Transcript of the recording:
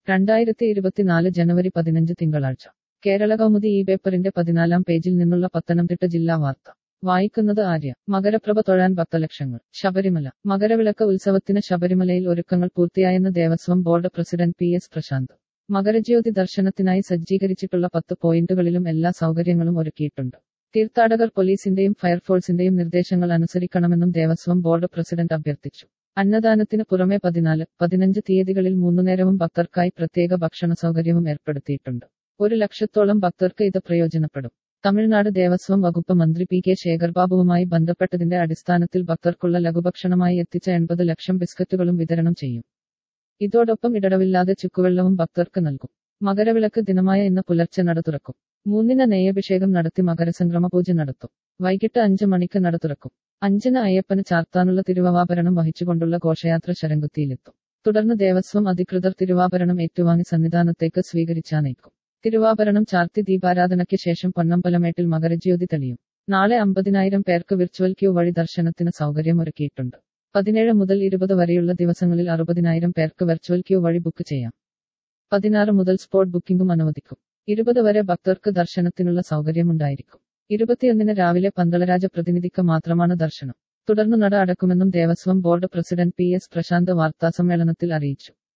രണ്ടായിരത്തി ഇരുപത്തിനാല് ജനുവരി പതിനഞ്ച് തിങ്കളാഴ്ച കേരള കൗമുദി ഈ പേപ്പറിന്റെ പതിനാലാം പേജിൽ നിന്നുള്ള പത്തനംതിട്ട ജില്ലാ വാർത്ത വായിക്കുന്നത് ആര്യ മകരപ്രഭ തൊഴാൻ ഭക്തലക്ഷങ്ങൾ ശബരിമല മകരവിളക്ക് ഉത്സവത്തിന് ശബരിമലയിൽ ഒരുക്കങ്ങൾ പൂർത്തിയായെന്ന് Devaswom board president P S Prashanth Makarajyothi ദർശനത്തിനായി സജ്ജീകരിച്ചിട്ടുള്ള പത്ത് പോയിന്റുകളിലും എല്ലാ സൗകര്യങ്ങളും ഒരുക്കിയിട്ടുണ്ട് തീർത്ഥാടകർ പോലീസിന്റെയും ഫയർഫോഴ്സിന്റെയും നിർദ്ദേശങ്ങൾ അനുസരിക്കണമെന്നും ദേവസ്വം ബോർഡ് പ്രസിഡന്റ് അഭ്യർത്ഥിച്ചു അന്നദാനത്തിന് പുറമെ പതിനാല് പതിനഞ്ച് തീയതികളിൽ മൂന്നുനേരവും ഭക്തർക്കായി പ്രത്യേക ഭക്ഷണ സൗകര്യവും ഏർപ്പെടുത്തിയിട്ടുണ്ട് ഒരു ലക്ഷത്തോളം ഭക്തർക്ക് ഇത് പ്രയോജനപ്പെടും തമിഴ്നാട് ദേവസ്വം വകുപ്പ് മന്ത്രി പി കെ ശേഖർബാബുവുമായി ബന്ധപ്പെട്ടതിന്റെ അടിസ്ഥാനത്തിൽ ഭക്തർക്കുള്ള ലഘുഭക്ഷണമായി എത്തിച്ച എൺപത് ലക്ഷം ബിസ്ക്കറ്റുകളും വിതരണം ചെയ്യും ഇതോടൊപ്പം ഇടവില്ലാതെ ചുക്കുവെള്ളവും ഭക്തർക്ക് നൽകും മകരവിളക്ക് ദിനമായ ഇന്ന് പുലർച്ചെ നട തുറക്കും മൂന്നിന് നെയ്യഭിഷേകം നടത്തി മകരസംക്രമ പൂജ നടത്തും വൈകിട്ട് അഞ്ച് മണിക്ക് നട തുറക്കും അഞ്ചിന് അയ്യപ്പന് ചാർത്താനുള്ള തിരുവാഭരണം വഹിച്ചുകൊണ്ടുള്ള ഘോഷയാത്ര ശരംകുത്തിയിലെത്തും തുടർന്ന് ദേവസ്വം അധികൃതർ തിരുവാഭരണം ഏറ്റുവാങ്ങി സന്നിധാനത്തേക്ക് സ്വീകരിച്ചാനയിക്കും തിരുവാഭരണം ചാർത്തി ദീപാരാധനയ്ക്ക് ശേഷം പൊന്നമ്പലമേട്ടിൽ മകരജ്യോതി തെളിയും നാളെ അമ്പതിനായിരം പേർക്ക് വിർച്വൽ ക്യൂ വഴി ദർശനത്തിന് സൗകര്യമൊരുക്കിയിട്ടുണ്ട് പതിനേഴ് മുതൽ ഇരുപത് വരെയുള്ള ദിവസങ്ങളിൽ അറുപതിനായിരം പേർക്ക് വെർച്വൽ ക്യൂ വഴി ബുക്ക് ചെയ്യാം പതിനാറ് മുതൽ സ്പോട്ട് ബുക്കിംഗും അനുവദിക്കും ഇരുപത് വരെ ഭക്തർക്ക് ദർശനത്തിനുള്ള സൗകര്യമുണ്ടായിരിക്കും ഇരുപത്തിയൊന്നിന് രാവിലെ പന്തളരാജ പ്രതിനിധിക്ക് മാത്രമാണ് ദർശനം തുടർന്ന് നട അടക്കുമെന്നും Devaswom board president P S Prashanth വാർത്താസമ്മേളനത്തിൽ അറിയിച്ചു